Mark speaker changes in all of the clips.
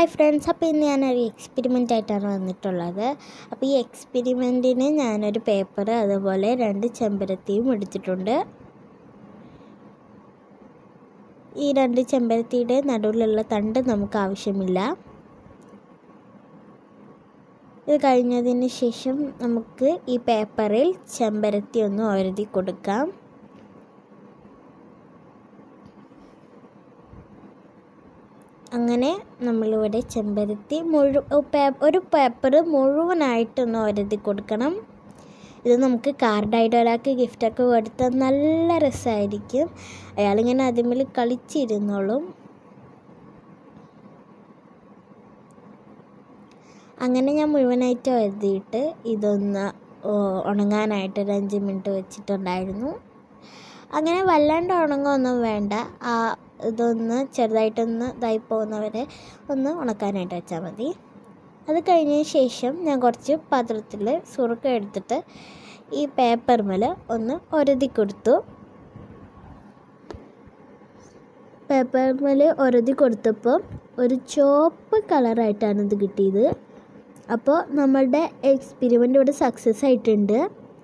Speaker 1: hi friends അപ്പോൾ ഇന്ന് ഞാനൊരു എക്സ്പെരിമെൻ്റ് ആയിട്ടാണ് വന്നിട്ടുള്ളത് അപ്പോൾ ഈ എക്സ്പെരിമെൻറ്റിന് ഞാനൊരു പേപ്പർ അതുപോലെ രണ്ട് ചെമ്പരത്തിയും എടുത്തിട്ടുണ്ട് ഈ രണ്ട് ചെമ്പരത്തിയുടെ നടുവിലുള്ള തണ്ട് നമുക്ക് ആവശ്യമില്ല ഇത് കഴിഞ്ഞതിന് ശേഷം നമുക്ക് ഈ പേപ്പറിൽ ചെമ്പരത്തി ഒന്ന് ഒരതി കൊടുക്കാം അങ്ങനെ നമ്മളിവിടെ ചെമ്പരത്തി മുഴു ഒരു പേപ്പർ മുഴുവനായിട്ടൊന്ന് ഒരതി കൊടുക്കണം ഇത് നമുക്ക് കാർഡായിട്ട് ഒരാൾക്ക് ഗിഫ്റ്റൊക്കെ കൊടുത്താൽ നല്ല രസമായിരിക്കും അയാളിങ്ങനെ അതിന്മേൽ കളിച്ചിരുന്നോളും അങ്ങനെ ഞാൻ മുഴുവനായിട്ട് എഴുതിയിട്ട് ഇതൊന്ന് ഉണങ്ങാനായിട്ട് ഒരു അഞ്ച് മിനിറ്റ് വെച്ചിട്ടുണ്ടായിരുന്നു അങ്ങനെ വല്ലാണ്ട് ഉണങ്ങൊന്നും വേണ്ട ആ ഇതൊന്ന് ചെറുതായിട്ടൊന്ന് ഇതായി പോകുന്നവരെ ഒന്ന് ഉണക്കാനായിട്ട് വെച്ചാൽ മതി അത് കഴിഞ്ഞതിന് ശേഷം ഞാൻ കുറച്ച് പാത്രത്തിൽ സുറുക്ക എടുത്തിട്ട് ഈ പേപ്പർമേൽ ഒന്ന് ഒരതി കൊടുത്തു പേപ്പർമേൽ ഒരതി കൊടുത്തപ്പോൾ ഒരു ചുവപ്പ് കളറായിട്ടാണ് ഇത് കിട്ടിയത് അപ്പോൾ നമ്മളുടെ എക്സ്പെരിമെൻ്റ് ഇവിടെ സക്സസ് ആയിട്ടുണ്ട്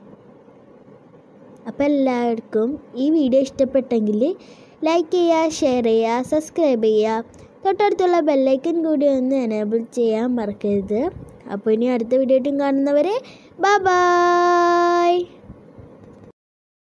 Speaker 1: അപ്പോൾ എല്ലാവർക്കും ഈ വീഡിയോ ഇഷ്ടപ്പെട്ടെങ്കിൽ ലൈക്ക് ചെയ്യുക ഷെയർ ചെയ്യുക സബ്സ്ക്രൈബ് ചെയ്യുക തൊട്ടടുത്തുള്ള ബെല്ലൈക്കൻ കൂടി ഒന്ന് എനേബിൾ ചെയ്യാൻ മറക്കരുത് അപ്പോൾ ഇനി അടുത്ത വീഡിയോ ആയിട്ടും കാണുന്നവരെ ബൈ